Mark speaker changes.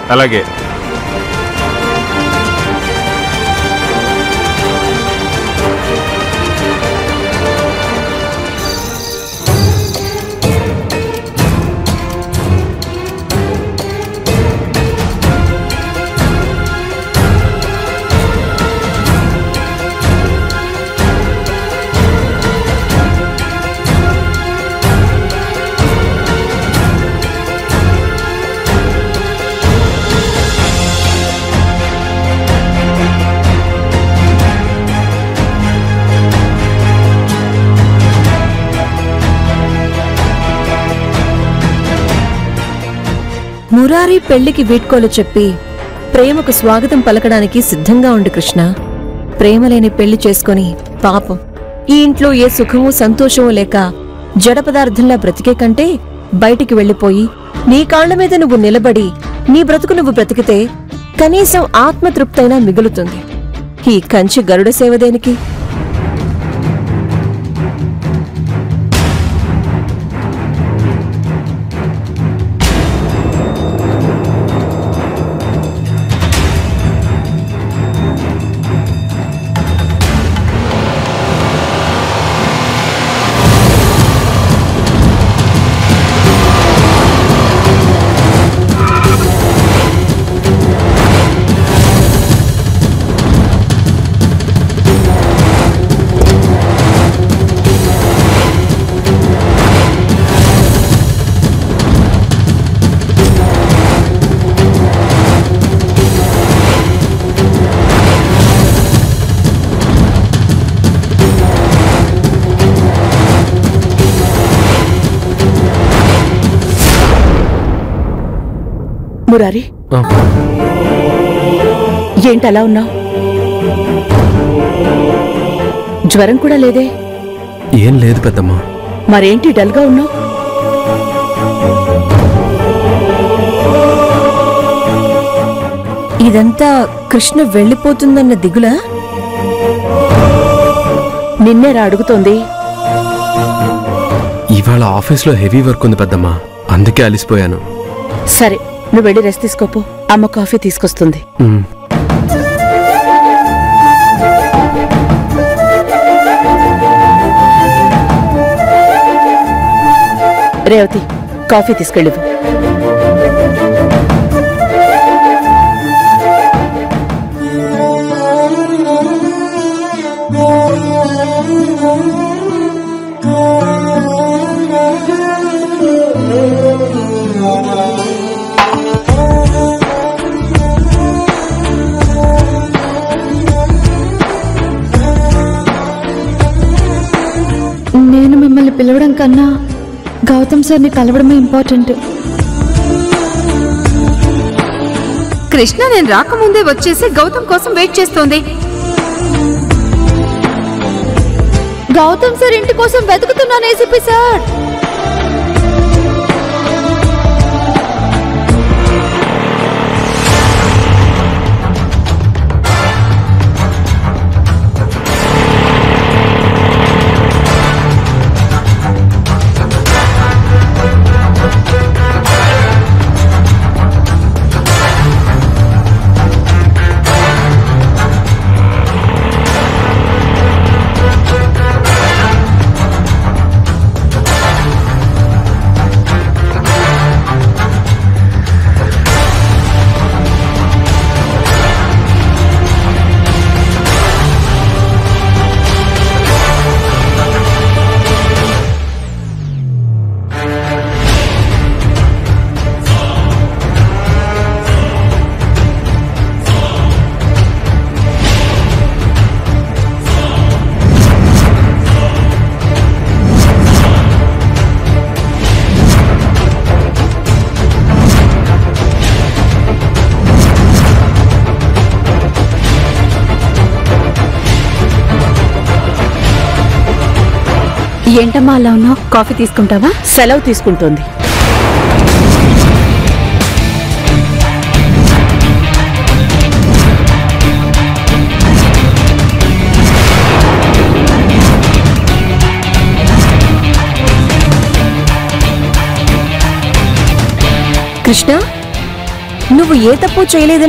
Speaker 1: అలాగే
Speaker 2: మురారి పెళ్లికి వీడ్కోలు చెప్పి ప్రేమకు స్వాగతం పలకడానికి సిద్ధంగా ఉండు కృష్ణ ప్రేమలేని పెళ్లి చేసుకొని పాపం ఈ ఇంట్లో ఏ సుఖమూ సంతోషమూ లేక జడ పదార్థంలా బ్రతికే కంటే బయటికి వెళ్ళిపోయి నీ కాళ్ల మీద నువ్వు నిలబడి నీ బ్రతుకు నువ్వు బ్రతికితే కనీసం ఆత్మతృప్తైనా మిగులుతుంది ఈ కంచి గరుడ సేవ దేనికి
Speaker 3: మురారి
Speaker 1: ఆ,
Speaker 3: ఏంటి అలా ఉన్నావు జ్వరం కూడా లేదే
Speaker 1: ఏం లేదు పెద్దమ్మా
Speaker 3: మరేంటి డల్గా ఉన్నావు
Speaker 2: ఇదంతా కృష్ణ వెళ్ళిపోతుందన్న దిగులా
Speaker 3: నిన్నేరా అడుగుతోంది
Speaker 1: ఇవాళ ఆఫీస్లో హెవీ వర్క్ ఉంది పెద్దమ్మా అందుకే అలిసిపోయాను
Speaker 3: సరే నువ్వు వెళ్ళి రెస్ట్ తీసుకోపో అమ్మ కాఫీ తీసుకొస్తుంది
Speaker 1: ఉమ్,
Speaker 3: రేవతి కాఫీ తీసుకెళ్ళివు
Speaker 4: నేను మిమ్మల్ని పిలవడం కన్నా గౌతమ్ సార్ని కలవడమే ఇంపార్టెంట్
Speaker 5: కృష్ణ నేను రాకముందే వచ్చేసి గౌతమ్ కోసం వెయిట్ చేస్తోంది
Speaker 4: గౌతమ్ సార్ ఇంటి కోసం వెతుకుతున్నాను ఏసీపీ సార్ ఏంటమ్మా అలా ఉన్నావు కాఫీ తీసుకుంటావా
Speaker 3: సెలవు తీసుకుంటోంది
Speaker 2: కృష్ణ నువ్వు ఏ తప్పు చేయలేదని